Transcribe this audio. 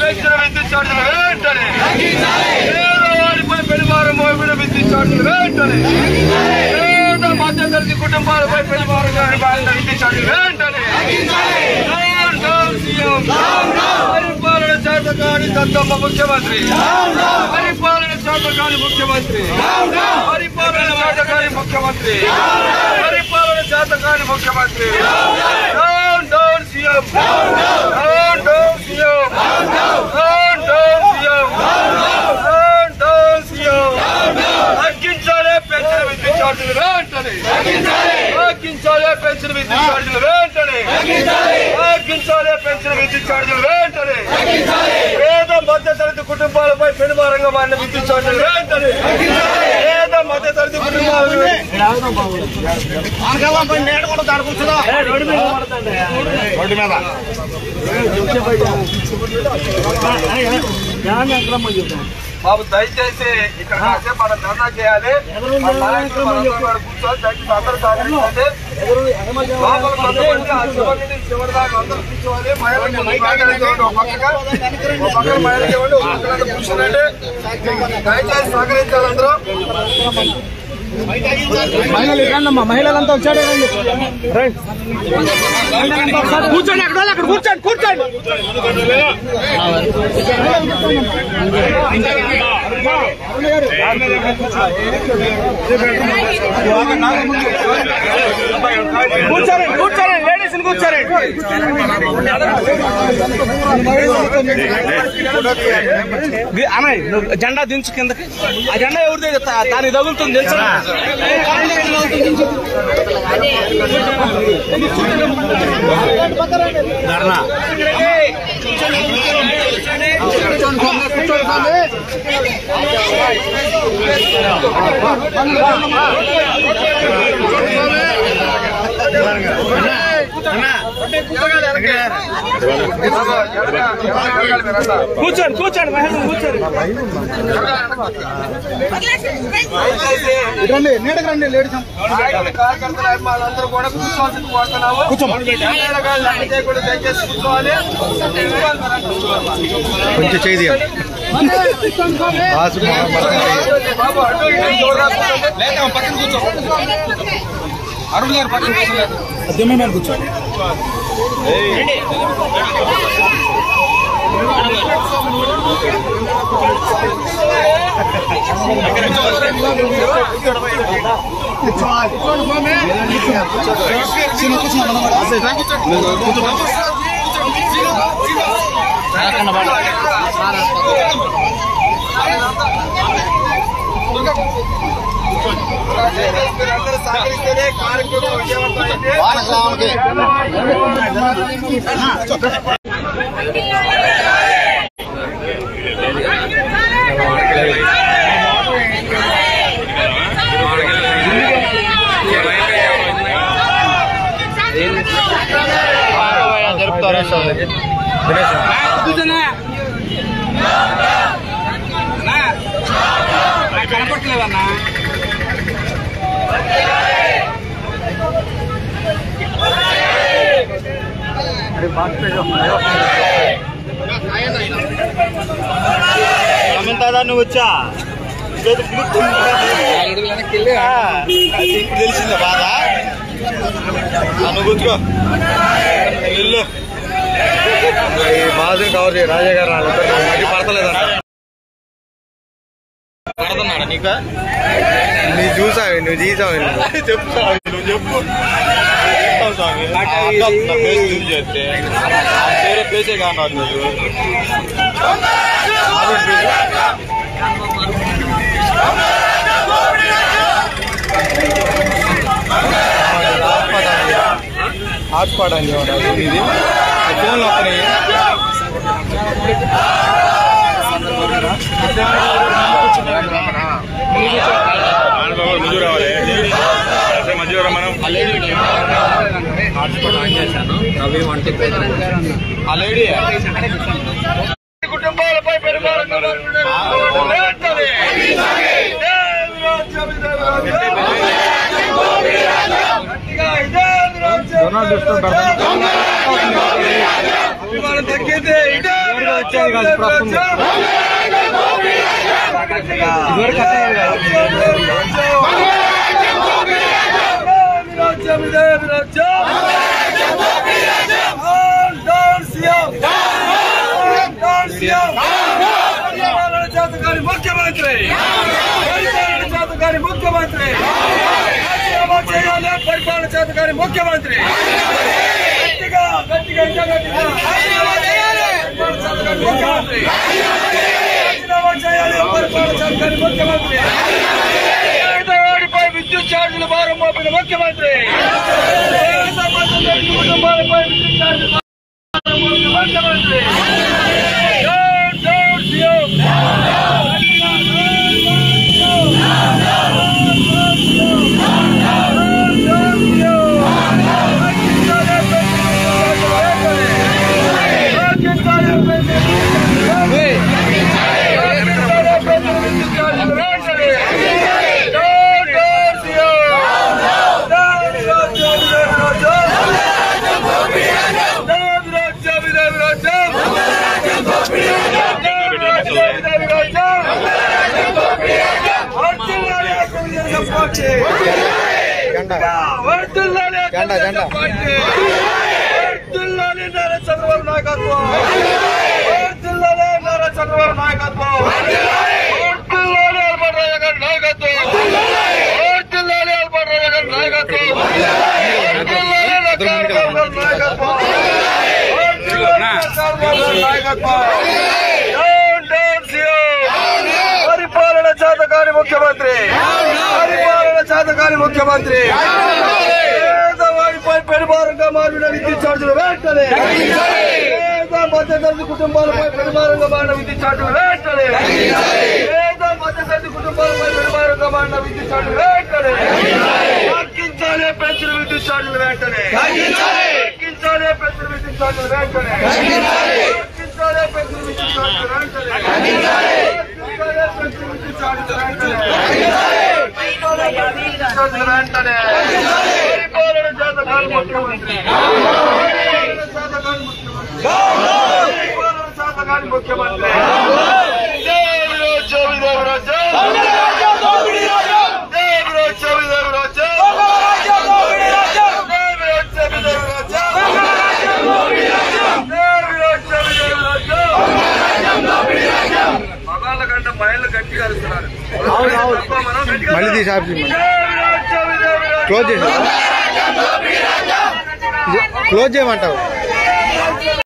పెంచిన విద్యుత్ ఛార్జీలు వెంటనే పేదవారిపై పెనుభారం మోపిన విద్యుత్ ఛార్జీలు వెంటనే పేద మధ్యతరగతి కుటుంబాలపై పెనుభారం బాధిత విద్యుత్ ఛార్జీలు వెంటనే డౌన్, డౌన్ సీఎం. పరిపాలన చేత కాని దత్తమ్మ ముఖ్యమంత్రి పరిపాలన చేత కాని ముఖ్యమంత్రి పరిపాలన చేత కాని ముఖ్యమంత్రి పరిపాలన చేత కాని ముఖ్యమంత్రి down down CM down down CM down down CM down down CM తగ్గించాలే పెన్షన్ విద్యుత్ ఛార్జీలు వెంటనే తగ్గించాలే పెన్షన్ విద్యుత్ ఛార్జీలు వెంటనే తగ్గించాలే పెన్షన్ విద్యుత్ ఛార్జీలు వెంటనే పేద మధ్యతరగతి కుటుంబాలపై పెనుభారంగా మారిన విద్యుత్ ఛార్జీలు వెంటనే పేద మధ్యతరగతి కుటుంబాలు రోడ్డు మీద బాబు దయచేసి ఇక్కడ కాసేపు మనం ధర్నా చేయాలి మన నాయకులు మనందరం కూడా కూర్చొని దయచేసి అందరూ సహకరించండి లోపల కొంతమంది ఆ చివరి నుంచి చివరి దాకా అందరూ కూర్చోవాలి మహిళలకు మాట్లాడండి ఒక పక్కగా ఒక పక్కన మహిళకి ఇవ్వండి ఒక పక్కన అందరూ కూర్చోనండి దయచేసి సహకరించాలి అందరూ మహిళలు రండమ్మా మహిళలంతా వచ్చాడు రండి కూర్చోండి అక్కడ వాళ్ళు అక్కడ కూర్చోండి కూర్చోండి కూర్చోండి కూర్చోండి లేడీస్ కూర్చోండి అమ్మాయి నువ్వు జెండా దించు కిందకి ఆ జెండా ఎవరిది తా- దానికి తగులుతుంది తెలుసు కూర్చోండి కూర్చోండి మహిళలు కూర్చోండి రండి నీడకి రండి లేడీస్ నాయకులు, కార్యకర్తలు అభిమానులందరూ కూడా కూర్చోవాల్సింది కోరుతున్నాము మహిళలు లెక్క చేయకుండా దయచేసి కూర్చోవాలి కొంచెం చేయి బాబు అటు ఇటు చూడరా కూర్చోండి. అరుణ్ గారు పక్కన కూర్చోలేదు కూర్చోండి మీరందరూ సహకరిస్తేనే కార్యక్రమం విజయవంతమైంది కనపట్లేదన్నా అమ్మంటారా నువ్వు వచ్చా అది ఇప్పుడు తెలిసిందా బాధ ఆ, నువ్వు కూర్చో వెళ్ళు ఈ బాధని కవర్ చేయ రాజా గారు వాళ్ళిద్దరు మళ్ళీ పడతలేదంట పడుతున్నాడా నీకు నీ చూసావి నువ్వు తీసావు చెప్పు స్వామి, నువ్వు చెప్పు చెప్తావు స్వామి ఆ అక్క నా పేరు చూసి చేస్తే ఆ పేరే పేసే కాదు నువ్వు ఆవిడ పేరు హాట్స్పాట్ అని చూడండి ఇది ఫోన్లో వస్తున్నాయి మంజూరు రావాలి మంజూరు మనం హాట్స్పాట్ ఆన్ చేశాను రవి వంటి ఆ లేడీ కుటుంబాలపై పెరుమానంగా వెంటనే గట్టిగా ఇదే రాజ్యం. అభిమానం తగ్గింది ఇదే వచ్చేది కాదు ఇప్పుడు వస్తుంది ఇదివరకు వచ్చేది కాదు ముఖ్యమంత్రి చేతకాని ముఖ్యమంత్రి రాజీనామా చేయాలి పరిపాలన చేతకాని ముఖ్యమంత్రి గట్టిగా గట్టిగా ఇంకా గట్టిగా రాజీనామా చేయాలి పరిపాలన చేతకాని ముఖ్యమంత్రి రాజీనామా చేయాలి పరిపాలన చేతకాని ముఖ్యమంత్రి పేదవాడిపై విద్యుత్ ఛార్జీల భారం మోపిన ముఖ్యమంత్రి పేద మధ్యతరగతి కుటుంబాలపై విద్యుత్ ఛార్జీల భారం మోపిన ముఖ్యమంత్రి డౌన్ డౌన్ సీఎం గంట వర్తిల్లాలి జెండా, జెండా. వర్తిల్లాలి నారా చంద్రబాబు నాయకత్వం వర్తిల్లాలి నారా చంద్రబాబు నాయకత్వం వర్తిల్లాలి అల్బర్ట్ రాజా గారి నాయకత్వం వర్తిల్లాలి అల్బర్ట్ రాజా గారి నాయకత్వం వర్తిల్లాలి నక్కారు బాబు గారి నాయకత్వం వర్తిల్లాలి నక్కారు బాబు గారి నాయకత్వం డౌన్ డౌన్ సీఎం పరిపాలన చేతకాని ముఖ్యమంత్రి పరిపాలన చేతకాని ముఖ్యమంత్రి పేదవాడిపై పెనుభారంగా మారిన విద్యుత్ ఛార్జీలు వెంటనే పేద మధ్యతరగతి కుటుంబాలపై పెనుభారంగా మారిన విద్యుత్ ఛార్జీలు వెంటనే పేద మధ్యతరగతి కుటుంబాలపై పెనుభారంగా మారిన విద్యుత్ ఛార్జీలు వెంటనే తగ్గించాలి పెన్షన్ విద్యుత్ ఛార్జీలు వెంటనే తగ్గించాలి పెన్షన్ విద్యుత్ ఛార్జీలు వెంటనే తగ్గించాలి పెన్షన్ విద్యుత్ ఛార్జీలు వెంటనే తగ్గించాలి పెన్షన్ విద్యుత్ ఛార్జీలు వెంటనే పరిపాలన చేతకాని ముఖ్యమంత్రి పరిపాలన చేతకాని ముఖ్యమంత్రి పరిపాలన చేతకాని ముఖ్యమంత్రి దేవిరాజ్యం దేవిరాజ్యం దేవిరాజ్యం దేవిరాజ్యం దేవిరాజ్యం దేవిరాజ్యం మగాళ్ళ కంటే మహిళలు గట్టిగా అరుస్తున్నారు తప్ప మనం గట్టిగా మళ్ళీ తీసి ఆఫ్ చేయమను. దేవిరాజ్యం దేవిరాజ్యం క్లోజ్ చేసి క్లోజ్ చేయమంటావు